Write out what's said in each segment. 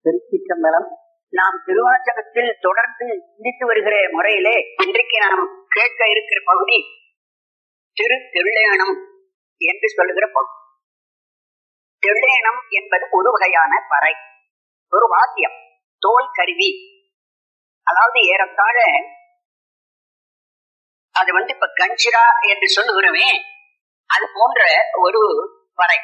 திருச்சிற்றம்பலம் நாம் திருவாசகத்தில் தொடர்ந்து சிந்தித்து வருகிற முறையிலே இன்றைக்கு நாம் கேட்க இருக்கிற பகுதி திரு தெள்ளேனம் என்று சொல்லுகிற பகுதி தெள்ளேனம் என்பது ஒரு வகையான பறை ஒரு வாத்தியம் தோல் கருவி அதாவது ஏறத்தாழ அது வந்து இப்ப கஞ்சிரா என்று சொல்லுகிறோமே அது போன்ற ஒரு பறை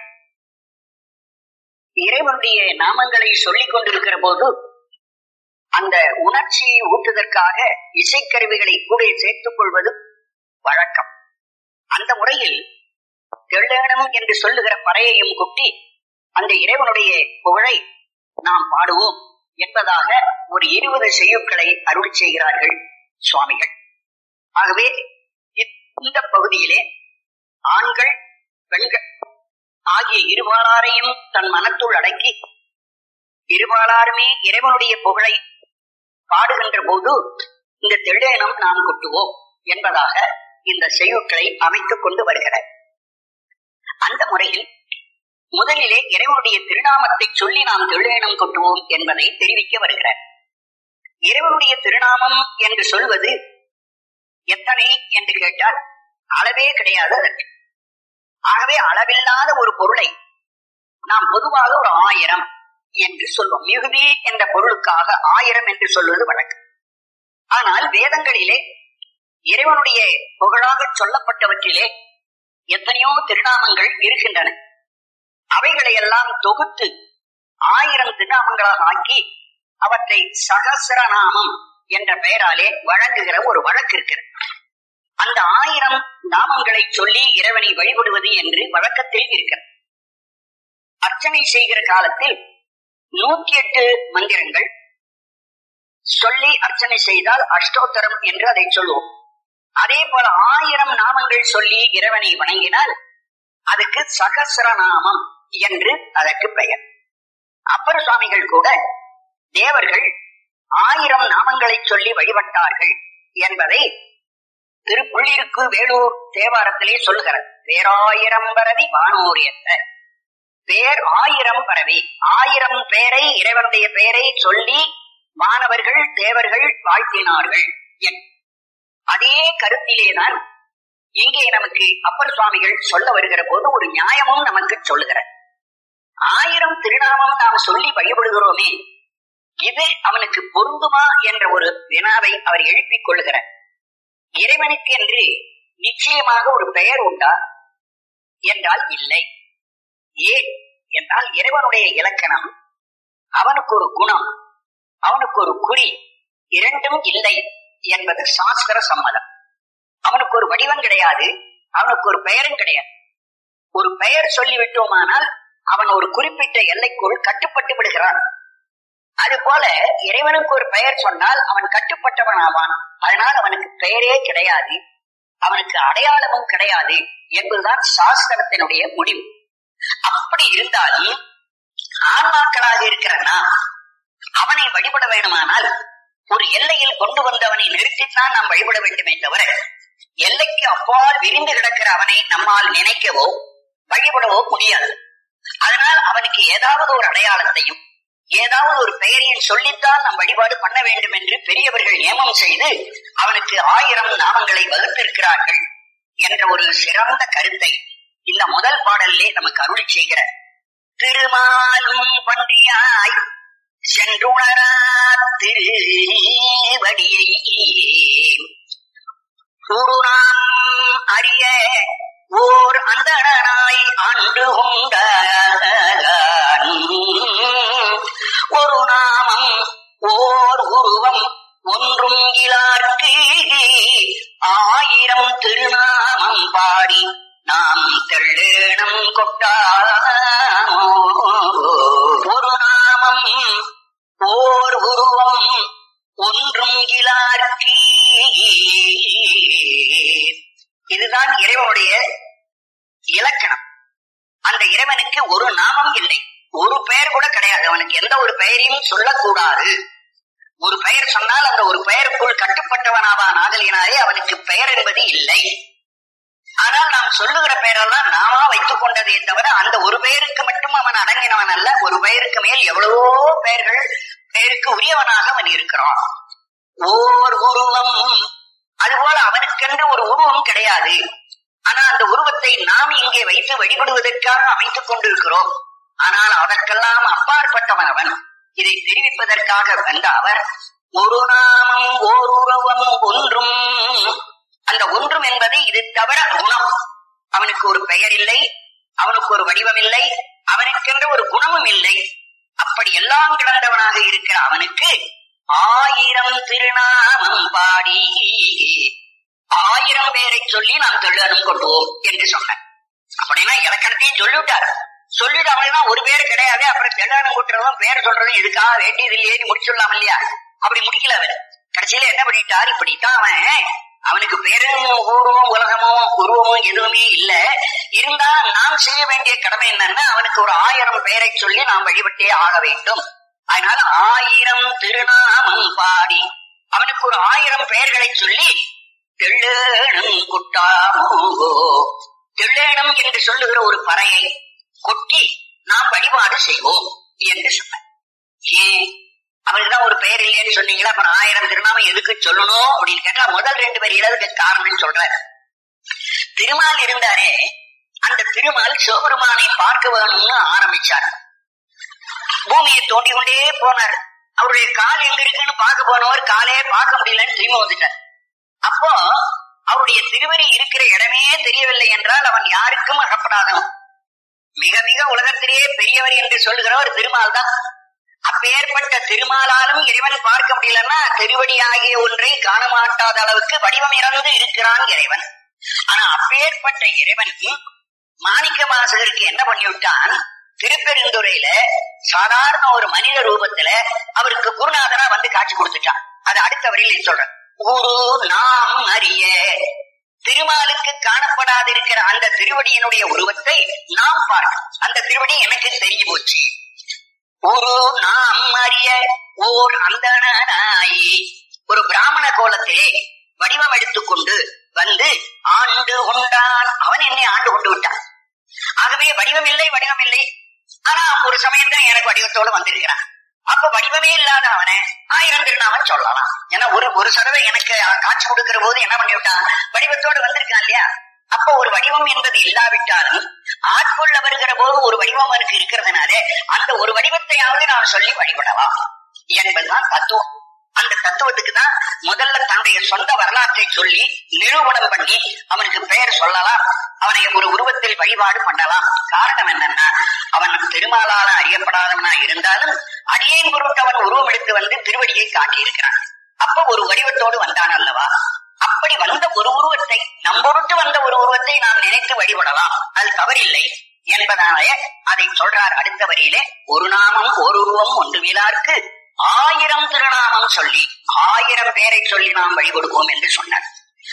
இறைவனுடைய நாமங்களை சொல்லிக் கொண்டிருக்கிற போது அந்த உணர்ச்சியை ஊட்டுவதற்காக இசைக்கருவிகளை கூட சேர்த்துக் கொள்வது வழக்கம் அந்த முறையில் தெள்ளேனம் என்று சொல்லுகிற பறையையும் குட்டி அந்த இறைவனுடைய புகழை நாம் பாடுவோம் என்பதாக ஒரு இருபது செய்யுட்களை அருள் செய்கிறார்கள் சுவாமிகள் ஆகவே இந்த பகுதியிலே ஆண்கள் பெண்கள் ஆகிய இருபாலாரையும் தன் மனத்துள் அடக்கி இருபாலாருமே இறைவனுடைய புகழை பாடுகின்ற போது இந்த தெள்ளேனம் நாம் கொட்டுவோம் என்பதாக இந்த செய்யுட்களை அமைத்துக் கொண்டு வருகிறார் அந்த முறையில் முதலிலே இறைவனுடைய திருநாமத்தை சொல்லி நாம் தெள்ளேனம் கொட்டுவோம் என்பதை தெரிவிக்க வருகிறார் இறைவனுடைய திருநாமம் என்று சொல்வது எத்தனை என்று கேட்டால் அளவே கிடையாது அதற்கு ஆகவே அளவில்லாத ஒரு பொருளை நாம் பொதுவாக ஒரு ஆயிரம் என்று சொல்வோம் மிகுதி என்ற பொருளுக்காக ஆயிரம் என்று சொல்வது வழக்கம் ஆனால் வேதங்களிலே இறைவனுடைய புகழாக சொல்லப்பட்டவற்றிலே எத்தனையோ திருநாமங்கள் இருக்கின்றன அவைகளை எல்லாம் தொகுத்து ஆயிரம் திருநாமங்களாக ஆக்கி அவற்றை சகசிரநாமம் என்ற பெயராலே வழங்குகிற ஒரு வழக்கு இருக்கிறது அந்த ஆயிரம் நாமங்களை சொல்லி இறைவனை வழிபடுவது என்று வழக்கத்தில் இருக்கிறது அர்ச்சனை செய்கிற காலத்தில் நூத்தி எட்டு மந்திரங்கள் சொல்லி அர்ச்சனை செய்தால் அஷ்டோத்தரம் என்று அதை சொல்லுவோம் அதே போல ஆயிரம் நாமங்கள் சொல்லி இறைவனை வணங்கினால் அதுக்கு சகசிரநாமம் என்று அதற்கு பெயர் அப்பர் சுவாமிகள் கூட தேவர்கள் ஆயிரம் நாமங்களை சொல்லி வழிபட்டார்கள் என்பதை திருப்புள்ளிருக்கு வேலூர் தேவாரத்திலே சொல்லுகிறது வேறாயிரம் பரவி வானோரியத்த பேர் ஆயிரம் பரவி ஆயிரம் பேரை இறைவனுடைய பெயரை சொல்லி மாணவர்கள் தேவர்கள் வாழ்த்தினார்கள் அதே கருத்திலேதான் இங்கே நமக்கு அப்பர் சுவாமிகள் சொல்ல வருகிற போது ஒரு நியாயமும் நமக்கு சொல்லுகிறார் ஆயிரம் திருநாமம் நாம் சொல்லி வழிபடுகிறோமே இது அவனுக்கு பொருந்துமா என்ற ஒரு வினாவை அவர் எழுப்பிக் கொள்கிறார் இறைவனுக்கு என்று நிச்சயமாக ஒரு பெயர் உண்டா என்றால் இல்லை ஏன் என்றால் இறைவனுடைய இலக்கணம் அவனுக்கு ஒரு குணம் அவனுக்கு ஒரு குறி இரண்டும் இல்லை என்பது சாஸ்திர சம்மதம் அவனுக்கு ஒரு வடிவம் கிடையாது அவனுக்கு ஒரு பெயரும் கிடையாது ஒரு பெயர் சொல்லிவிட்டோமானால் அவன் ஒரு குறிப்பிட்ட எல்லைக்குள் கட்டுப்பட்டு விடுகிறான் அது போல இறைவனுக்கு ஒரு பெயர் சொன்னால் அவன் கட்டுப்பட்டவன் ஆவான் அதனால் அவனுக்கு பெயரே கிடையாது அவனுக்கு அடையாளமும் கிடையாது என்பதுதான் சாஸ்திரத்தினுடைய முடிவு அப்படி இருந்தாலும் ஆன்மாக்களாக இருக்கிறன்னா அவனை வழிபட வேண்டுமானால் ஒரு எல்லையில் கொண்டு வந்தவனை நிறுத்தித்தான் நாம் வழிபட வேண்டுமே தவிர எல்லைக்கு அப்பால் விரிந்து கிடக்கிற அவனை நம்மால் நினைக்கவோ வழிபடவோ முடியாது அதனால் அவனுக்கு ஏதாவது ஒரு அடையாளத்தையும் ஏதாவது ஒரு பெயரையும் சொல்லித்தான் நாம் வழிபாடு பண்ண வேண்டும் என்று பெரியவர்கள் நியமனம் செய்து அவனுக்கு ஆயிரம் நாமங்களை வகுத்திருக்கிறார்கள் என்ற ஒரு சிறந்த கருத்தை இந்த முதல் பாடலிலே நமக்கு அருளி செய்கிற திருமாலும் பன்றியாய் சென்றுணரா திருவடியை கூறுநாம் அறிய ஓர் அந்தனாய் ஆண்டு உண்ட ஒரு நாமம் ஓர் உருவம் ஒன்றும் இலார்க்கு ஆயிரம் திருநாமம் பாடி நாம் தெள்ளேணம் கொட்டாமோ ஒரு நாமம் ஓர் உருவம் ஒன்றும் இலார்க்கு இதுதான் இறைவனுடைய இலக்கணம் அந்த இறைவனுக்கு ஒரு நாமம் இல்லை ஒரு பெயர் கூட கிடையாது அவனுக்கு எந்த ஒரு பெயரையும் சொல்லக்கூடாது ஒரு பெயர் சொன்னால் அந்த ஒரு பெயருக்குள் கட்டுப்பட்டவனாவான் ஆகலினாலே அவனுக்கு பெயர் என்பது இல்லை ஆனால் நாம் சொல்லுகிற பெயரெல்லாம் நாமா வைத்துக் கொண்டதே தவிர அந்த ஒரு பெயருக்கு மட்டும் அவன் அடங்கினவன் அல்ல ஒரு பெயருக்கு மேல் எவ்வளவோ பெயர்கள் பெரியவனாக அவன் இருக்கிறான் ஓர் உருவம் அதுபோல அவனுக்கென்று ஒரு உருவம் கிடையாது ஆனா அந்த உருவத்தை நாம் இங்கே வைத்து வழிபடுவதற்காக அமைத்துக் கொண்டிருக்கிறோம் ஆனால் அதற்கெல்லாம் அப்பாற்பட்டவன் அவன் இதை தெரிவிப்பதற்காக வந்த அவர் ஒரு நாமம் ஓர் உருவம் ஒன்றும் அந்த ஒன்றும் என்பது இது தவிர குணம் அவனுக்கு ஒரு பெயர் இல்லை அவனுக்கு ஒரு வடிவம் இல்லை அவனுக்கென்ற ஒரு குணமும் இல்லை அப்படி எல்லாம் கிடந்தவனாக இருக்கிற அவனுக்கு ஆயிரம் திருநாமம் பாடி ஆயிரம் பேரை சொல்லி நாம் தொழிலும் கொண்டுவோம் என்று சொன்னார் அப்படின்னா இலக்கணத்தையும் சொல்லிவிட்டார் சொல்லிட்டு அவனுக்கு ஒரு பேர் கிடையாது அப்புறம் தெல்லாரம் கூட்டுறதும் பேர் சொல்றதும் இதுக்காக வேண்டியது இல்லையே முடிச்சுடலாம் இல்லையா அப்படி முடிக்கல அவர் கடைசியில என்ன பண்ணிட்டார் இப்படித்தான் அவன் அவனுக்கு பேரும் ஊரும் உலகமும் உருவமும் எதுவுமே இல்ல இருந்தா நாம் செய்ய வேண்டிய கடமை என்னன்னா அவனுக்கு ஒரு ஆயிரம் பேரை சொல்லி நாம் வழிபட்டே ஆக வேண்டும் அதனால ஆயிரம் திருநாமம் பாடி அவனுக்கு ஒரு ஆயிரம் பெயர்களை சொல்லி தெள்ளேணும் குட்டாமோ தெள்ளேணும் என்று சொல்லுகிற ஒரு பறையை கொட்டி நாம் வழிபாடு செய்வோம் என்று சொன்னார் ஏன் அவருக்கு தான் ஒரு பெயர் இல்லைன்னு சொன்னீங்களா அப்புறம் ஆயிரம் திருநாமம் எதுக்கு சொல்லணும் அப்படின்னு கேட்டா முதல் ரெண்டு பேர் இல்லாததுக்கு காரணம் சொல்றாரு திருமால் இருந்தாரே அந்த திருமால் சிவபெருமானை பார்க்க வேணும்னு ஆரம்பிச்சார் பூமியை தோண்டி கொண்டே போனார் அவருடைய கால் எங்க இருக்குன்னு பார்க்க போனவர் காலே பார்க்க முடியலன்னு திரும்பி வந்துட்டார் அப்போ அவருடைய திருவரி இருக்கிற இடமே தெரியவில்லை என்றால் அவன் யாருக்கும் அகப்படாதவன் மிக மிக உலகத்திலேயே பெரியவர் என்று சொல்லுகிறவர் திருமால் தான் அப்பேற்பட்ட திருமாலாலும் இறைவன் பார்க்க முடியலன்னா திருவடி ஆகிய ஒன்றை காண மாட்டாத அளவுக்கு வடிவம் இறந்து இருக்கிறான் இறைவன் ஆனா அப்பேற்பட்ட இறைவன் மாணிக்க வாசகருக்கு என்ன பண்ணிவிட்டான் திருப்பெருந்துறையில சாதாரண ஒரு மனித ரூபத்துல அவருக்கு குருநாதனா வந்து காட்சி கொடுத்துட்டான் அது அடுத்த வரியில் சொல்றேன் குரு நாம் அறிய திருமாலுக்கு காணப்படாதிருக்கிற அந்த திருவடியினுடைய உருவத்தை நாம் பார்க்க அந்த திருவடி எனக்கு தெரிஞ்சு போச்சு ஒரு நாம் அறிய ஓர் அந்தனாயி ஒரு பிராமண கோலத்திலே வடிவம் எடுத்துக்கொண்டு வந்து ஆண்டு கொண்டான் அவன் என்னை ஆண்டு கொண்டு விட்டான் ஆகவே வடிவம் இல்லை வடிவம் இல்லை ஆனா ஒரு சமயத்துல எனக்கு வடிவத்தோடு வந்திருக்கிறான் அப்ப வடிவமே இல்லாத அவனை ஆயிரம் திருநாமம் சொல்லலாம் ஏன்னா ஒரு ஒரு சதவை எனக்கு காட்சி கொடுக்கிற போது என்ன பண்ணிவிட்டான் வடிவத்தோடு வந்திருக்கான் இல்லையா அப்ப ஒரு வடிவம் என்பது இல்லாவிட்டாலும் ஆட்கொள்ள வருகிற போது ஒரு வடிவம் அவனுக்கு இருக்கிறதுனால அந்த ஒரு வடிவத்தையாவது நாம் சொல்லி வழிபடலாம் என்பதுதான் தத்துவம் அந்த தத்துவத்துக்கு தான் முதல்ல தன்னுடைய சொந்த வரலாற்றை சொல்லி நிரூபணம் பண்ணி அவனுக்கு பெயர் சொல்லலாம் அவனை ஒரு உருவத்தில் வழிபாடு பண்ணலாம் காரணம் என்னன்னா அவன் திருமாலால அறியப்படாதவனா இருந்தாலும் அடியேன் பொருட்டு அவன் உருவம் எடுத்து வந்து திருவடியை காட்டியிருக்கிறான் அப்ப ஒரு வடிவத்தோடு வந்தான் அல்லவா அப்படி வந்த ஒரு உருவத்தை நம்பொருட்டு வந்த ஒரு உருவத்தை நாம் நினைத்து வழிபடலாம் அது தவறில்லை என்பதனால அதை சொல்றார் அடுத்த வரியிலே ஒரு நாமம் ஒரு உருவம் ஒன்று வீலார்க்கு ஆயிரம் திருநாமம் சொல்லி ஆயிரம் பேரை சொல்லி நாம் வழிபடுவோம் என்று சொன்னார்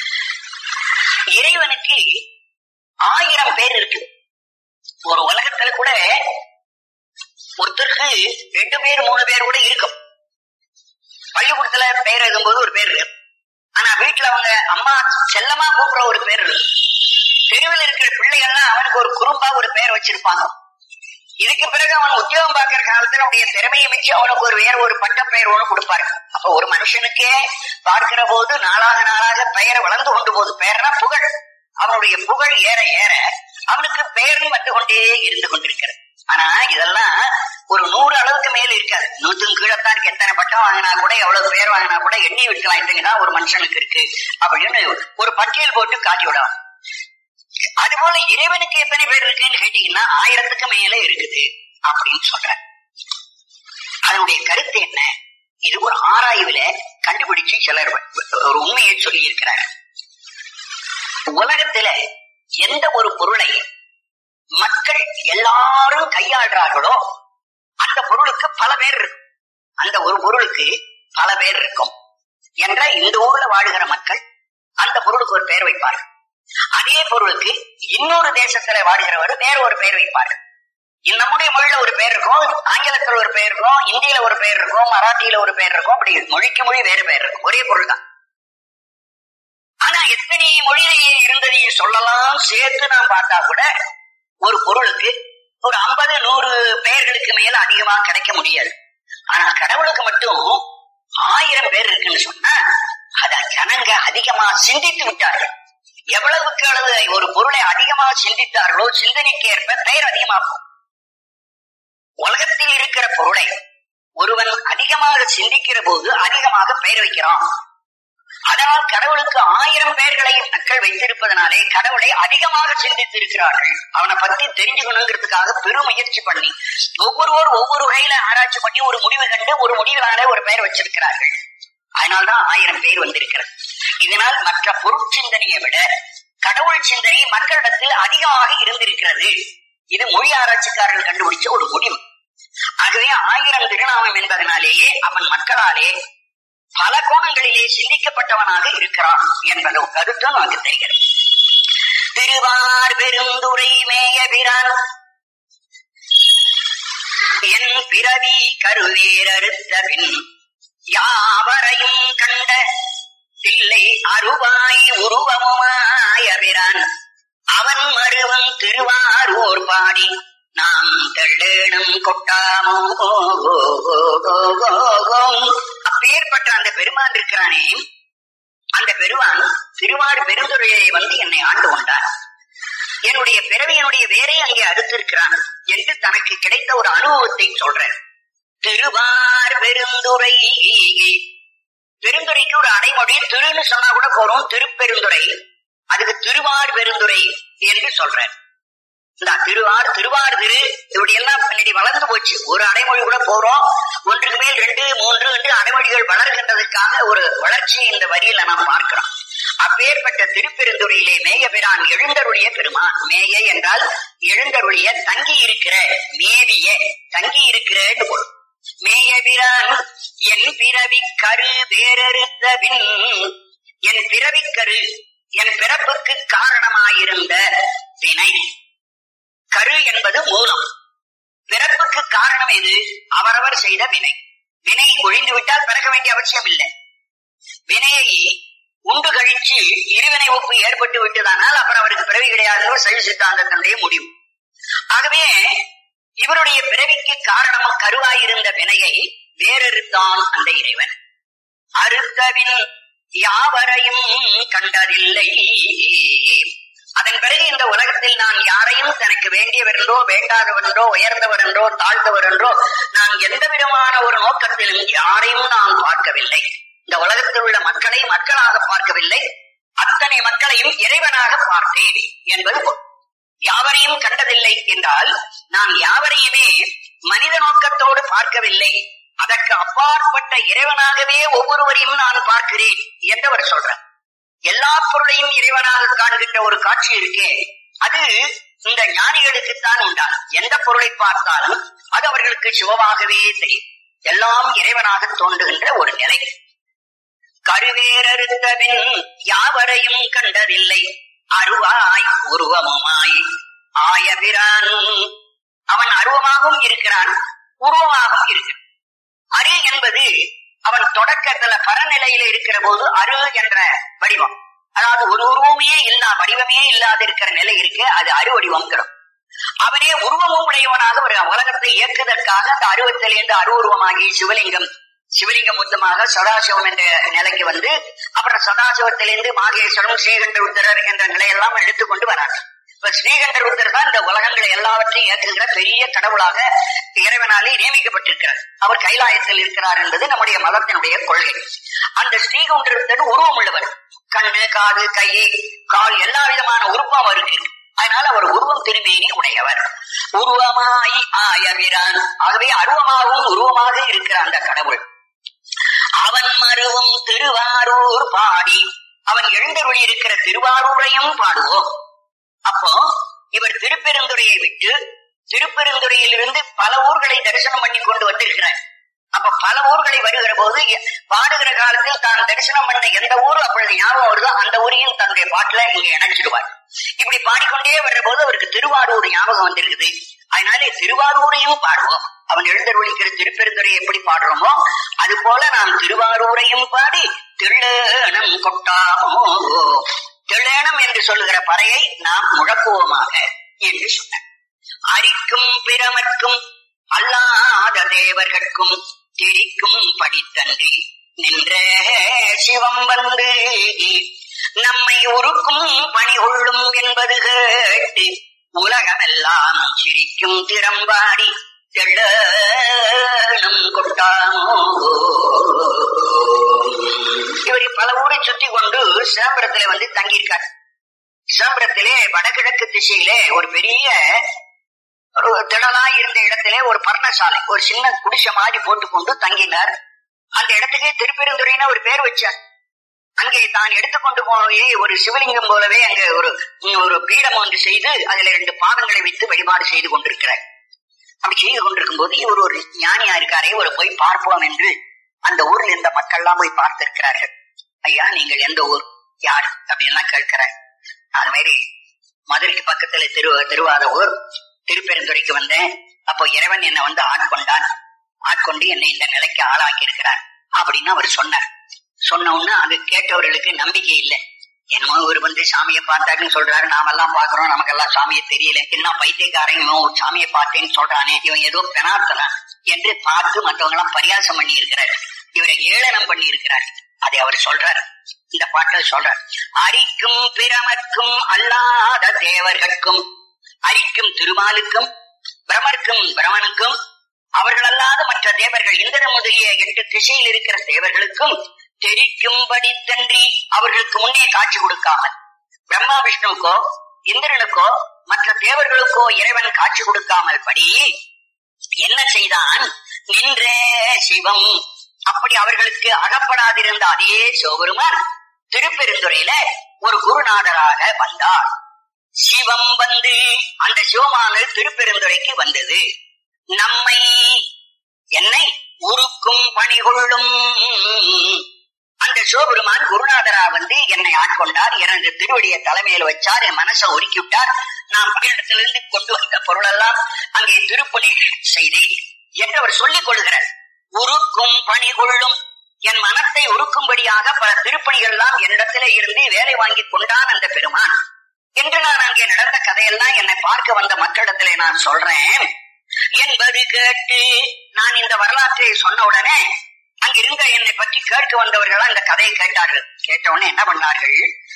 இறைவனுக்கு ஆயிரம் பேர் இருக்கு ஒரு உலகத்துல கூட ஒருத்தருக்கு ரெண்டு பேர் மூணு பேர் கூட இருக்கும் பள்ளிக்கூடத்துல பெயர் எழுதும்போது ஒரு பேர் இருக்கு ஆனா வீட்டுல அவங்க அம்மா செல்லமா கூப்பிடுற ஒரு பேர் இருக்கு தெருவில் இருக்கிற பிள்ளைகள்லாம் அவனுக்கு ஒரு குறும்பா ஒரு பெயர் வச்சிருப்பாங்க இதுக்கு பிறகு அவன் உத்தியோகம் பார்க்கிற காலத்துல அவனுடைய திறமையை மிச்சு அவனுக்கு ஒரு வேற ஒரு பட்ட பெயர் ஒண்ணு கொடுப்பாரு அப்ப ஒரு மனுஷனுக்கே பார்க்கிற போது நாளாக நாளாக பெயர் வளர்ந்து கொண்டு போகுது பெயர்னா புகழ் அவனுடைய புகழ் ஏற ஏற அவனுக்கு பெயரும் வந்து கொண்டே இருந்து கொண்டிருக்கிறது ஆனா இதெல்லாம் ஒரு நூறு அளவுக்கு மேல இருக்காது நூத்துக்கு கீழத்தான் இருக்கு எத்தனை பட்டம் வாங்கினா கூட எவ்வளவு பேர் வாங்கினா கூட எண்ணி விட்டுலாம் இத்தனைதான் ஒரு மனுஷனுக்கு இருக்கு அப்படின்னு ஒரு பட்டியல் போட்டு காட்டி விடும் அது போல இறைவனுக்கு எத்தனை பேர் இருக்குன்னு கேட்டீங்கன்னா ஆயிரத்துக்கு மேல இருக்குது அப்படின்னு சொல்றேன் அதனுடைய கருத்து என்ன இது ஒரு ஆராய்வுல கண்டுபிடிச்சு சிலர் ஒரு உண்மையை சொல்லி இருக்கிறார் உலகத்துல எந்த ஒரு பொருளை மக்கள் எல்லாரும் கையாளுறார்களோ அந்த பொருளுக்கு பல பேர் இருக்கும் அந்த ஒரு பொருளுக்கு பல பேர் இருக்கும் என்ற இந்த ஊர்ல வாழுகிற மக்கள் அந்த பொருளுக்கு ஒரு பெயர் வைப்பார்கள் அதே பொருளுக்கு இன்னொரு தேசத்துல வாடுகிறவர் வேற ஒரு பெயர் வைப்பார்கள் நம்முடைய மொழியில ஒரு பெயர் இருக்கும் ஆங்கிலத்துல ஒரு பெயர் இருக்கும் இந்தியில ஒரு பெயர் இருக்கும் மராட்டியில ஒரு பெயர் இருக்கும் அப்படி மொழிக்கு மொழி வேறு பெயர் இருக்கும் ஒரே பொருள் தான் ஆனா எத்தனை மொழியிலேயே இருந்ததையும் சொல்லலாம் சேர்த்து நாம் பார்த்தா கூட ஒரு பொருளுக்கு ஒரு ஐம்பது நூறு பெயர்களுக்கு மேல அதிகமா கிடைக்க முடியாது ஆனா கடவுளுக்கு மட்டும் இருக்குன்னு சொன்னா அத ஜனங்க அதிகமா சிந்தித்து விட்டார்கள் எவ்வளவுக்கு அளவு ஒரு பொருளை அதிகமாக சிந்தித்தார்களோ சிந்தனைக்கு ஏற்ப பெயர் அதிகமாகும் உலகத்தில் இருக்கிற பொருளை ஒருவன் அதிகமாக சிந்திக்கிற போது அதிகமாக பெயர் வைக்கிறான் அதனால் கடவுளுக்கு ஆயிரம் பெயர்களை மக்கள் வைத்திருப்பதனாலே கடவுளை அதிகமாக சிந்தித்து இருக்கிறார்கள் அவனை பத்தி தெரிஞ்சுக்கணுங்கிறதுக்காக பெரும் முயற்சி பண்ணி ஒவ்வொருவர் ஒவ்வொரு வகையில ஆராய்ச்சி பண்ணி ஒரு முடிவு கண்டு ஒரு முடிவினாலே ஒரு பெயர் வச்சிருக்கிறார்கள் அதனால்தான் ஆயிரம் பேர் வந்திருக்கிறது இதனால் மற்ற பொருட்சிந்தனையை விட கடவுள் சிந்தனை மக்களிடத்தில் அதிகமாக இருந்திருக்கிறது இது மொழி ஆராய்ச்சிக்காரர்கள் கண்டுபிடிச்ச ஒரு முடிவு ஆகவே ஆயிரம் திருநாமம் என்பதனாலேயே அவன் மக்களாலே பல கோணங்களிலே சிந்திக்கப்பட்டவனாக இருக்கிறான் என்பது கருத்து நமக்கு தெரிகிறது திருவார் பெருந்துரை மேயபிரான் என் பிறவி கருவேரறுத்த பின் யாவரையும் கண்ட தில்லை அருவாய் உருவமுமாயபிரான் அவன் மருவம் திருவாரூர் பாடி நாம் தெள்ளேனும் கொட்டாமோ அப்பேற்பட்ட அந்த பெருமான் இருக்கிறானே அந்த பெருமான் திருவார் பெருந்துறையை வந்து என்னை ஆண்டு கொண்டார் என்னுடைய பிறவியனுடைய வேரை அங்கே அடுத்திருக்கிறான் என்று தனக்கு கிடைத்த ஒரு அனுபவத்தை சொல்றேன் திருவார் பெருந்துரை பெருந்துரைக்கு ஒரு அடைமொழி திருன்னு சொன்னா கூட போறோம் திருப்பெருந்துரை அதுக்கு திருவார் பெருந்துரை என்று சொல்றேன் இந்த திருவார் திருவார் திரு இப்படி எல்லாம் பின்னாடி வளர்ந்து போச்சு ஒரு அடைமொழி கூட போறோம் ஒன்றுக்கு மேல் ரெண்டு மூன்று என்று அடைமொழிகள் வளர்கின்றதுக்காக ஒரு வளர்ச்சி இந்த வரியில நாம் பார்க்கிறோம் அப்பேற்பட்ட திருப்பெருந்துறையிலே மேயபிரான் எழுந்தருளிய பெருமான் மேய என்றால் எழுந்தருளிய தங்கி இருக்கிற மேவிய தங்கி இருக்கிறன்னு பொருள் மேயபிரான் என் பிறவி கரு வேறறுத்த பின் என் பிறவிக்கரு என் பிறப்புக்கு காரணமாயிருந்த வினை கரு என்பது மூலம் பிறப்புக்கு காரணம் எது அவரவர் செய்த வினை வினை ஒழிந்து விட்டால் பிறக்க வேண்டிய அவசியம் இல்லை வினையை உண்டு கழிச்சு இருவினை ஒப்பு ஏற்பட்டு விட்டதானால் அப்புறம் அவருக்கு பிறவி கிடையாது சைவ சித்தாந்தத்தினுடைய முடிவு ஆகவே இவருடைய பிறவிக்கு காரணம் கருவாயிருந்த வினையை வேறறுத்தான் அந்த இறைவன் அறுத்தவின் யாவரையும் கண்டதில்லை அதன் பிறகு இந்த உலகத்தில் நான் யாரையும் தனக்கு வேண்டியவரென்றோ வேண்டாதவரென்றோ உயர்ந்தவரென்றோ தாழ்ந்தவரென்றோ நான் எந்த விதமான ஒரு நோக்கத்திலும் யாரையும் நான் பார்க்கவில்லை இந்த உலகத்தில் உள்ள மக்களை மக்களாக பார்க்கவில்லை அத்தனை மக்களையும் இறைவனாக பார்த்தேன் என்பது பொருள். யாவரையும் கண்டதில்லை என்றால் நான் யாவரையுமே மனித நோக்கத்தோடு பார்க்கவில்லை அதற்கு அப்பாற்பட்ட இறைவனாகவே ஒவ்வொருவரையும் நான் பார்க்கிறேன் என்றவர் சொல்றார் எல்லா பொருளையும் இறைவனாக காண்கின்ற ஒரு காட்சி இருக்கே அது இந்த ஞானிகளுக்குத்தான் உண்டான் எந்த பொருளை பார்த்தாலும் அது அவர்களுக்கு சிவமாகவே தெரியும் எல்லாம் இறைவனாக தோன்றுகின்ற ஒரு நிலை கருவேறறுத்தபின் யாவரையும் கண்டதில்லை அருவாய் உருவமுமாய் ஆயபிரான் அவன் அருவமாகவும் இருக்கிறான் உருவமாகவும் இருக்கிறான் அரு என்பது அவன் தொடக்கத்துல பரநிலையில இருக்கிற போது அரு என்ற வடிவம் அதாவது ஒரு உருவமே இல்லா வடிவமே இல்லாத இருக்கிற நிலை இருக்கு அது அரு வடிவம்ங்கிறோம் அவனே உருவமும் உடையவனாக ஒரு உலகத்தை இயக்குவதற்காக அந்த அருவத்திலிருந்து அரு உருவமாகி சிவலிங்கம் சிவலிங்கம் மொத்தமாக சதாசிவம் என்ற நிலைக்கு வந்து அப்புறம் சதாசிவத்திலிருந்து மாகேஸ்வரம் ஸ்ரீகண்ட உத்தரர் என்ற நிலையெல்லாம் எடுத்துக்கொண்டு வரார் இப்ப ஸ்ரீகண்டர் உத்தர் தான் இந்த உலகங்களை எல்லாவற்றையும் இயக்குகிற பெரிய கடவுளாக இறைவனாலே நியமிக்கப்பட்டிருக்கிறார் அவர் கைலாயத்தில் இருக்கிறார் என்பது நம்முடைய மதத்தினுடைய கொள்கை அந்த ஸ்ரீகண்டர் உருவம் உள்ளவர் கண்ணு காது கை கால் எல்லா விதமான உருவம் அவருக்கு இருக்கு. அதனால அவர் உருவம் திருமேனி உடையவர் உருவமாய் ஆயவிரான் ஆகவே அருவமாகவும் உருவமாக இருக்கிற அந்த கடவுள் அவன் மருவும் திருவாரூர் பாடி அவன் எழுந்தருளி இருக்கிற திருவாரூரையும் பாடுவோம் அப்போ இவர் திருப்பெருந்துறையை விட்டு திருப்பெருந்துறையிலிருந்து பல ஊர்களை தரிசனம் பண்ணி கொண்டு வந்திருக்கிறார் அப்ப பல ஊர்களை வருகிற போது எ- பாடுகிற காலத்தில் தான் தரிசனம் பண்ண எந்த ஊர் அப்பொழுது ஞாபகம் வருதோ அந்த ஊரையும் தன்னுடைய பாட்டுல இங்க இணைச்சிடுவார் இப்படி பாடிக்கொண்டே வர்ற போது அவருக்கு திருவாரூர் ஞாபகம் வந்திருக்குது அதனாலே திருவாரூரையும் பாடுவோம் அவன் எழுந்தருளிக்கிற திருப்பெருந்துறை எப்படி பாடுறோமோ அது போல நாம் திருவாரூரையும் பாடி தெள்ளேனம் கொட்டாமோ தெள்ளேனம் என்று சொல்லுகிற பறையை நாம் முழக்குவோமாக என்று சொன்னார் அரிக்கும் பிரமர்க்கும் அல்லாத தேவர்கட்கும் தெரிக்கும் படித்தன்றி நின்ற சிவம் வந்து நம்மை உருக்கும் பணி கொள்ளும் என்பது கேட்டு உலகமெல்லாம் சிரிக்கும் திறம்பாடி தெள்ளனும் கொட்டாமோ இவர் பல ஊரை சுத்தி கொண்டு சிதம்பரத்திலே வந்து தங்கியிருக்கார் சிதம்பரத்திலே வடகிழக்கு திசையிலே ஒரு பெரிய ஒரு திடலா இருந்த இடத்திலே ஒரு பர்ணசாலை ஒரு சின்ன குடிசை மாதிரி போட்டுக்கொண்டு தங்கினார் அந்த இடத்துக்கு திருப்பெருந்துறைன்னு ஒரு பேர் வச்சார் அங்கே தான் எடுத்துக்கொண்டு போய் ஒரு சிவலிங்கம் போலவே அங்க ஒரு ஒரு பீடம் ஒன்று செய்து அதுல ரெண்டு பாதங்களை வைத்து வழிபாடு செய்து கொண்டிருக்கிறார் அப்படி செய்து கொண்டிருக்கும் போது இவர் ஒரு ஞானியா இருக்காரே ஒரு போய் பார்ப்போம் என்று அந்த ஊர்ல இருந்த மக்கள் எல்லாம் போய் பார்த்திருக்கிறார்கள் ஐயா நீங்கள் எந்த ஊர் யார் அப்படின்னு கேட்கிறார் அது மாதிரி மதுரைக்கு பக்கத்துல திரு திருவாத ஊர் திருப்பெருந்துறைக்கு வந்தேன் அப்போ இறைவன் என்னை வந்து ஆட்கொண்டான் ஆட்கொண்டு என்னை இந்த நிலைக்கு ஆளாக்கி இருக்கிறான் அப்படின்னு அவர் சொன்னார் சொன்ன உடனே அங்க கேட்டவர்களுக்கு நம்பிக்கை இல்லை என்னமோ இவர் வந்து சாமியை பார்த்தாருன்னு சொல்றாரு நாமெல்லாம் பாக்குறோம் நமக்கெல்லாம் சாமியை தெரியல என்ன பைத்தியக்காரன் இவன் ஒரு சாமியை பார்த்தேன்னு சொல்றானே இவன் ஏதோ பெனாத்தனான் என்று பார்த்து மற்றவங்க எல்லாம் பரியாசம் பண்ணி இருக்கிறார் இவரை ஏளனம் பண்ணி இருக்கிறார் அதை அவர் சொல்றார் இந்த பாட்டில் சொல்றார் அரிக்கும் பிரமர்க்கும் அல்லாத தேவர்கட்கும் அரிக்கும் திருமாலுக்கும் பிரமர்க்கும் பிரமனுக்கும் அவர்கள் அல்லாத மற்ற தேவர்கள் இந்திரன் முதலிய எட்டு திசையில் இருக்கிற தேவர்களுக்கும் தெரிக்கும்படி தன்றி அவர்களுக்கு முன்னே காட்சி கொடுக்காமல் பிரம்மா விஷ்ணுவுக்கோ இந்திரனுக்கோ மற்ற தேவர்களுக்கோ இறைவன் காட்சி கொடுக்காமல் படி என்ன செய்தான் நின்ற சிவம் அப்படி அவர்களுக்கு அகப்படாதிருந்த அதே சிவபெருமான் திருப்பெருந்துறையில ஒரு குருநாதராக வந்தார் சிவம் வந்து அந்த சிவமானது திருப்பெருந்துறைக்கு வந்தது நம்மை என்னை உருக்கும் பணிகொள்ளும் அந்த சிவபெருமான் குருநாதரா வந்து என்னை ஆட்கொண்டார் எனது திருவடியை தலைமையில வச்சார் என் மனசை ஒருக்கி விட்டார் நான் பணியிடத்திலிருந்து கொண்டு வந்த பொருளெல்லாம் அங்கே திருப்பணி செய்தேன் என்று அவர் சொல்லிக் கொள்கிறார் உருக்கும் பணி கொள்ளும் என் மனத்தை உருக்கும்படியாக பல திருப்பணிகள் எல்லாம் என்னிடத்திலே இருந்து வேலை வாங்கி கொண்டான் அந்த பெருமான் என்று நான் அங்கே நடந்த கதையெல்லாம் என்னை பார்க்க வந்த மக்களிடத்திலே நான் சொல்றேன் என்பது கேட்டு நான் இந்த வரலாற்றை சொன்ன உடனே அங்கிருந்த என்னை பற்றி கேட்க வந்தவர்கள் அந்த கதையை கேட்டார்கள் கேட்ட உடனே என்ன பண்ணார்கள்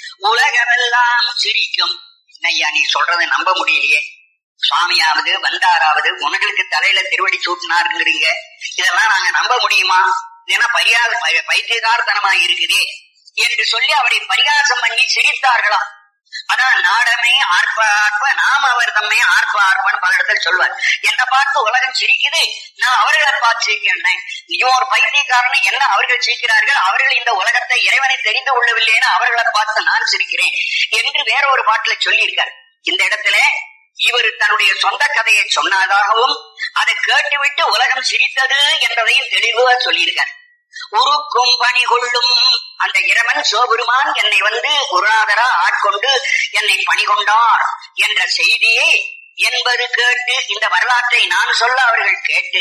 உலகமெல்லாம் சிரிக்கும் ஐயா நீ சொல்றதை நம்ப முடியலையே சுவாமியாவது வந்தாராவது உனங்களுக்கு தலையில திருவடி சூட்டினாருங்கிறீங்க இதெல்லாம் நாங்க நம்ப முடியுமா ஏன்னா பரியாத பைத்தியகாரத்தனமா இருக்குதே என்று சொல்லி அவரை பரிகாசம் பண்ணி சிரித்தார்களாம் அதான் நாடமே ஆர்ப்ப ஆர்ப்ப நாம் அவர் தம்மை ஆர்ப்ப ஆர்ப்பன்னு பல இடத்துல சொல்வார் என்ன பார்த்து உலகம் சிரிக்குது நான் அவர்களை பார்த்து சிரிக்கிறேன் நீ ஒரு பைத்தியக்காரன் என்ன அவர்கள் சிரிக்கிறார்கள் அவர்கள் இந்த உலகத்தை இறைவனை தெரிந்து கொள்ளவில்லைன்னு அவர்களை பார்த்து நான் சிரிக்கிறேன் என்று வேற ஒரு பாட்டுல சொல்லியிருக்கார் இந்த இடத்துல இவர் தன்னுடைய சொந்த கதையை சொன்னதாகவும் அதை கேட்டுவிட்டு உலகம் சிரித்தது என்பதையும் தெளிவாக சொல்லியிருக்கார் உருக்கும் பணி கொள்ளும் அந்த இறைவன் சிவபெருமான் என்னை வந்து குருநாதரா ஆட்கொண்டு என்னை பணி கொண்டார் என்ற செய்தியை என்பது கேட்டு இந்த வரலாற்றை நான் சொல்ல அவர்கள் கேட்டு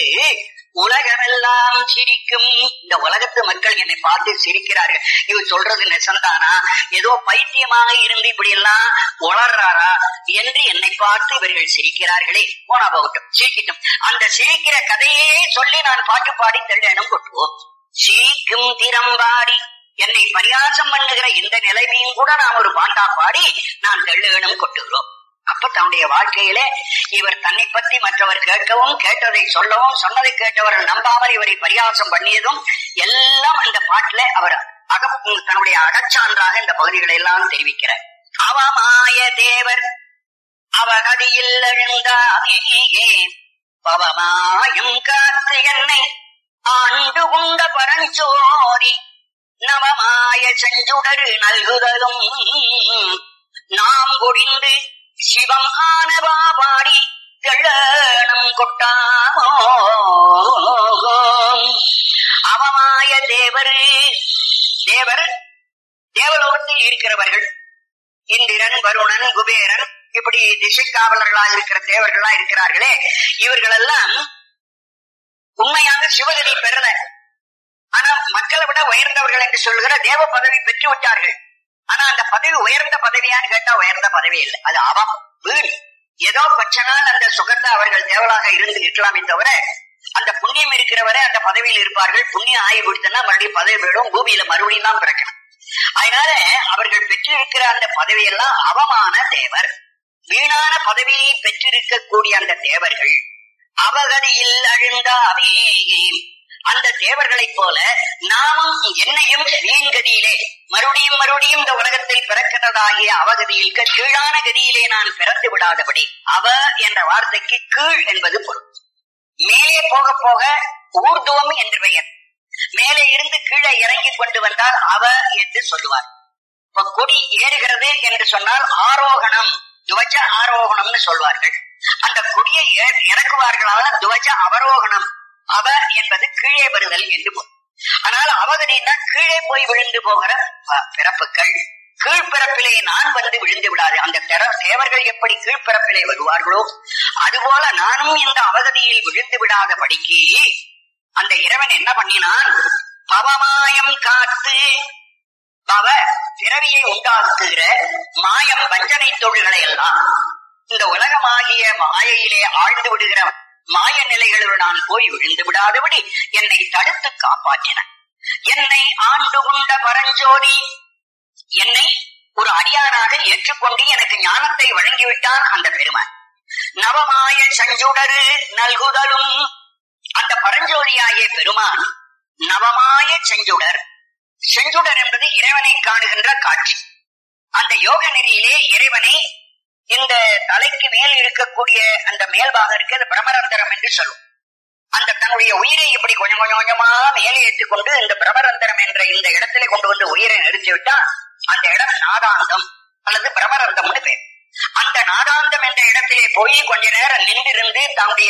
உலகமெல்லாம் சிரிக்கும் இந்த உலகத்து மக்கள் என்னை பார்த்து சிரிக்கிறார்கள் இவர் சொல்றது நெசந்தானா ஏதோ பைத்தியமாக இருந்து இப்படி எல்லாம் உளர்றாரா என்று என்னை பார்த்து இவர்கள் சிரிக்கிறார்களே போனா போகட்டும் சிரிக்கட்டும் அந்த சிரிக்கிற கதையே சொல்லி நான் பாட்டு பாடி தெள்ளனும் கொட்டுவோம் சிரிக்கும் திறம்பாடி என்னை பரியாசம் பண்ணுகிற இந்த நிலைமையும் கூட நாம் ஒரு பாட்டா பாடி நான் தெள்ளுகணும் கொட்டுகிறோம் அப்ப தன்னுடைய வாழ்க்கையில இவர் தன்னை பற்றி மற்றவர் கேட்கவும் கேட்டதை சொல்லவும் சொன்னதை கேட்டவர்கள் நம்பாமல் இவரை பரியாசம் பண்ணியதும் எல்லாம் இந்த பாட்டுல அவர் அக தன்னுடைய அகச்சான்றாக இந்த பகுதிகளை எல்லாம் தெரிவிக்கிறார் அவமாய தேவர் அவகதியில் எழுந்தாமே பவமாயும் காத்து என்னை ஆண்டு கொண்ட பரஞ்சோரி நவமாய செஞ்சுடரு நல்குதலும் நாம் கொடிந்து சிவம் ஆனவா பாடி தெள்ளனம் கொட்டாமோ அவமாய தேவர் தேவர் தேவலோகத்தில் இருக்கிறவர்கள் இந்திரன் வருணன் குபேரன் இப்படி திசை காவலர்களாக இருக்கிற தேவர்களா இருக்கிறார்களே இவர்கள் எல்லாம் உண்மையாக சிவகதி பெறல ஆனா மக்களை விட உயர்ந்தவர்கள் என்று சொல்கிற தேவ பதவி பெற்று விட்டார்கள் ஆனா அந்த பதவி உயர்ந்த பதவியான்னு கேட்டா உயர்ந்த பதவி இல்லை அது அவம் வீடு ஏதோ கொஞ்ச நாள் அந்த சுகத்தை அவர்கள் தேவலாக இருந்து இருக்கலாமே தவிர அந்த புண்ணியம் இருக்கிறவரை அந்த பதவியில் இருப்பார்கள் புண்ணியம் ஆகி கொடுத்தனா மறுபடியும் பதவி போயிடும் பூமியில மறுபடியும் தான் பிறக்கணும் அதனால அவர்கள் பெற்றிருக்கிற அந்த பதவியெல்லாம் அவமான தேவர் வீணான பதவியை பெற்றிருக்கக்கூடிய அந்த தேவர்கள் அவகதியில் அழுந்தாவே அந்த தேவர்களைப் போல நாமும் என்னையும் வீண்கதியிலே மறுபடியும் மறுபடியும் இந்த உலகத்தில் பிறக்கிறதாகிய அவகதியில் கீழான கதியிலே நான் பிறந்து விடாதபடி அவ என்ற வார்த்தைக்கு கீழ் என்பது பொருள் மேலே போக போக ஊர்துவம் என்று பெயர் மேலே இருந்து கீழே இறங்கி கொண்டு வந்தால் அவ என்று சொல்லுவார் இப்ப கொடி ஏறுகிறது என்று சொன்னால் ஆரோகணம் துவஜ ஆரோகணம்னு சொல்வார்கள் அந்த கொடியை இறக்குவார்களான துவஜ அவரோகணம் அவ என்பது கீழே வருதல் என்று பொருள் ஆனால் அவகதினா கீழே போய் விழுந்து போகிற பிறப்புகள் கீழ்பிறப்பிலே நான் வந்து விழுந்து விடாது அந்த தேவர்கள் எப்படி கீழ்பிறப்பிலே வருவார்களோ அதுபோல நானும் இந்த அவகதியில் விழுந்து விடாத படிக்கு அந்த இறைவன் என்ன பண்ணினான் பவமாயம் காத்து பவ பிறவியை உண்டாக்குகிற மாயம் வஞ்சனை தொழில்களை எல்லாம் இந்த உலகமாகிய மாயையிலே ஆழ்ந்து விடுகிற மாய நிலைகளுள் நான் போய் விழுந்து விடாதபடி என்னை தடுத்து காப்பாற்றின என்னை ஆண்டு கொண்ட பரஞ்சோதி என்னை ஒரு அடியானாக ஏற்றுக்கொண்டு எனக்கு ஞானத்தை வழங்கிவிட்டான் அந்த பெருமான் நவமாய சஞ்சுடரு நல்குதலும் அந்த பரஞ்சோதியாகிய பெருமான் நவமாய செஞ்சுடர் செஞ்சுடர் என்பது இறைவனை காணுகின்ற காட்சி அந்த யோக நெறியிலே இறைவனை இந்த தலைக்கு மேல் இருக்கக்கூடிய அந்த மேல்பாகம் இருக்கு அது பிரமரந்தரம் என்று சொல்லும் அந்த தன்னுடைய உயிரை இப்படி கொஞ்சம் கொஞ்சம் கொஞ்சமா மேலே ஏற்றுக்கொண்டு இந்த பிரமரந்தரம் என்ற இந்த இடத்திலே கொண்டு வந்து உயிரை நிறுத்தி விட்டா அந்த இடம் நாதாந்தம் அல்லது பிரமரந்தம்னு பேர் அந்த நாதாந்தம் என்ற இடத்திலே போய் கொஞ்ச நேரம் நின்றிருந்து தன்னுடைய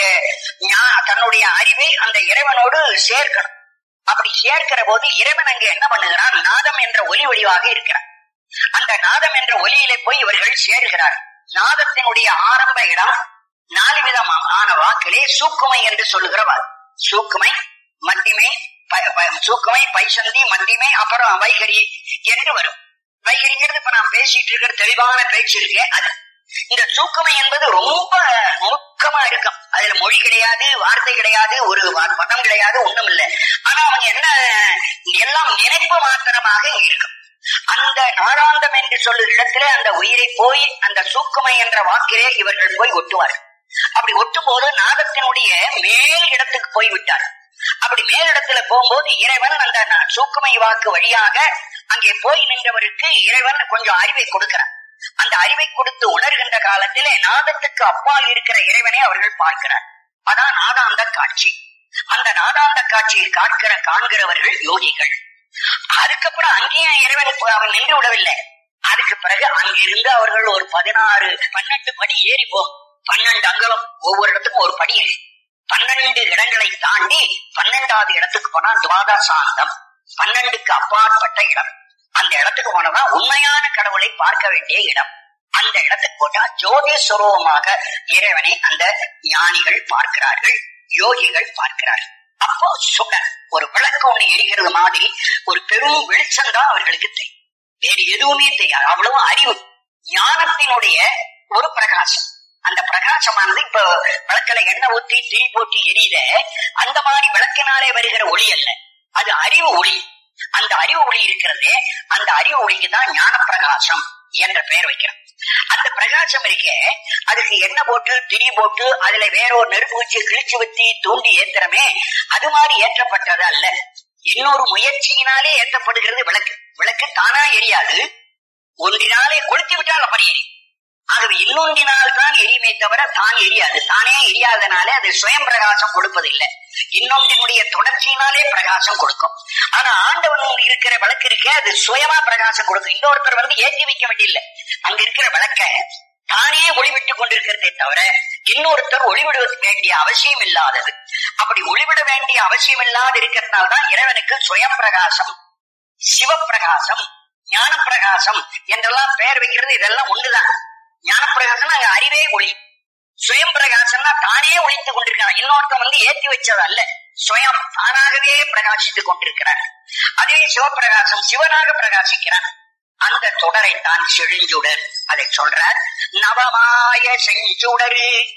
தன்னுடைய அறிவை அந்த இறைவனோடு சேர்க்கணும் அப்படி சேர்க்கிற போது இறைவன் அங்கு என்ன பண்ணுகிறான் நாதம் என்ற ஒலி வடிவாக இருக்கிறான் அந்த நாதம் என்ற ஒலியிலே போய் இவர்கள் சேர்கிறார் நாதத்தினுடைய ஆரம்ப இடம் நாலு விதமான வாக்கிலே சூக்குமை என்று சொல்லுகிறவர் சூக்குமை மத்திமை சூக்குமை பைசந்தி மத்திமை அப்புறம் வைகரி என்று வரும் வைகரிங்கிறது இப்ப நான் பேசிட்டு இருக்கிற தெளிவான பேச்சு இருக்கே அது இந்த சூக்குமை என்பது ரொம்ப நுணுக்கமா இருக்கும் அதுல மொழி கிடையாது வார்த்தை கிடையாது ஒரு பதம் கிடையாது ஒண்ணும் இல்லை ஆனா அவங்க என்ன எல்லாம் நினைப்பு மாத்திரமாக இருக்கும் அந்த நாளாந்தம் என்று சொல்லுகிற இடத்திலே அந்த உயிரை போய் அந்த சூக்குமை என்ற வாக்கிலே இவர்கள் போய் ஒட்டுவார்கள் அப்படி ஒட்டும் போது நாதத்தினுடைய மேல் இடத்துக்கு போய் விட்டார் அப்படி மேலிடத்துல போகும்போது இறைவன் அந்த சூக்குமை வாக்கு வழியாக அங்கே போய் நின்றவருக்கு இறைவன் கொஞ்சம் அறிவை கொடுக்கிறார் அந்த அறிவை கொடுத்து உணர்கின்ற காலத்திலே நாதத்துக்கு அப்பால் இருக்கிற இறைவனை அவர்கள் பார்க்கிறார் அதான் நாதாந்த காட்சி அந்த நாதாந்த காட்சியை காண்கிற காண்கிறவர்கள் யோகிகள் அதுக்கப்புறம் அங்கேயும் இறைவன் அவன் நின்று விடவில்லை அதுக்கு பிறகு அங்கிருந்து அவர்கள் ஒரு பதினாறு பன்னெண்டு படி ஏறி போ பன்னெண்டு அங்கலம் ஒவ்வொரு இடத்துக்கும் ஒரு படி ஏறி பன்னெண்டு இடங்களை தாண்டி பன்னெண்டாவது இடத்துக்கு போனா துவாதா சாந்தம் பன்னெண்டுக்கு அப்பாற்பட்ட இடம் அந்த இடத்துக்கு போனதா உண்மையான கடவுளை பார்க்க வேண்டிய இடம் அந்த இடத்துக்கு போட்டா ஜோதி சுரூபமாக இறைவனை அந்த ஞானிகள் பார்க்கிறார்கள் யோகிகள் பார்க்கிறார்கள் அப்போ சுடர் ஒரு விளக்கு ஒண்ணு எரிகிறது மாதிரி ஒரு பெரும் வெளிச்சம் தான் அவர்களுக்கு தெரியும் வேறு எதுவுமே தெரியாது அவ்வளவு அறிவு ஞானத்தினுடைய ஒரு பிரகாசம் அந்த பிரகாசமானது இப்ப விளக்கில எண்ணெய் ஊத்தி திரி போட்டு எரியுத அந்த மாதிரி விளக்கினாலே வருகிற ஒளி அல்ல அது அறிவு ஒளி அந்த அறிவு ஒளி இருக்கிறதே அந்த அறிவு ஒளிக்கு தான் ஞான பிரகாசம் என்ற பெயர் வைக்கிறோம் அந்த பிரகாசம் இருக்க அதுக்கு எண்ணெய் போட்டு திரி போட்டு அதுல வேற ஒரு நெருப்பு வச்சு கிழிச்சு வச்சு தூண்டி ஏத்துறமே அது மாதிரி ஏற்றப்பட்டது அல்ல இன்னொரு முயற்சியினாலே ஏற்றப்படுகிறது விளக்கு விளக்கு தானா எரியாது ஒன்றினாலே கொளுத்தி விட்டால் அப்படி எரி ஆகவே இன்னொன்றினால் தான் எரியுமே தவிர தான் எரியாது தானே எரியாதனாலே அது சுயம் பிரகாசம் கொடுப்பதில்லை இன்னொன்றினுடைய தொடர்ச்சியினாலே பிரகாசம் கொடுக்கும் ஆனா ஆண்டவன் இருக்கிற விளக்கு இருக்க அது சுயமா பிரகாசம் கொடுக்கும் இன்னொருத்தர் வந்து ஏற்றி வைக்க வேண்டியதில்லை அங்க இருக்கிற விளக்க தானே ஒளிவிட்டுக் கொண்டிருக்கிறதே தவிர இன்னொருத்தர் ஒளிவிட வேண்டிய அவசியம் இல்லாதது அப்படி ஒளிவிட வேண்டிய அவசியம் இல்லாது இருக்கிறதுனால தான் இறைவனுக்கு சுயம் பிரகாசம் சிவப்பிரகாசம் ஞான பிரகாசம் என்றெல்லாம் பெயர் வைக்கிறது இதெல்லாம் ஒண்ணுதான் ஞான பிரகாசம் அங்க அறிவே ஒளி சுயம் பிரகாசம்னா தானே ஒழித்துக் கொண்டிருக்கிறான் இன்னொருத்தன் வந்து ஏற்றி வச்சது அல்ல சுயம் தானாகவே பிரகாசித்துக் கொண்டிருக்கிறார் அதே சிவபிரகாசம் சிவனாக பிரகாசிக்கிறான் அந்த தொடரை தான் செழுஞ்சுடர் அதை சொல்றார் நவமாய செஞ்சுடரு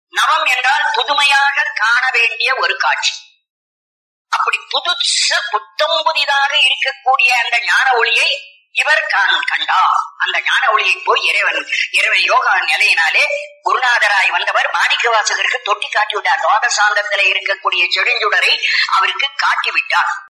நவம் என்றால் புதுமையாக காண வேண்டிய ஒரு காட்சி அப்படி புதுசு புத்தம் புதிதாக இருக்கக்கூடிய அந்த ஞான ஒளியை இவர் காண் கண்டார் அந்த ஞான ஒளியை போய் இறைவன் இறைவன் யோகா நிலையினாலே குருநாதராய் வந்தவர் மாணிக்க வாசகருக்கு தொட்டி காட்டி விட்டார் துவாதசாந்தத்திலே இருக்கக்கூடிய செழுஞ்சுடரை அவருக்கு காட்டி விட்டார்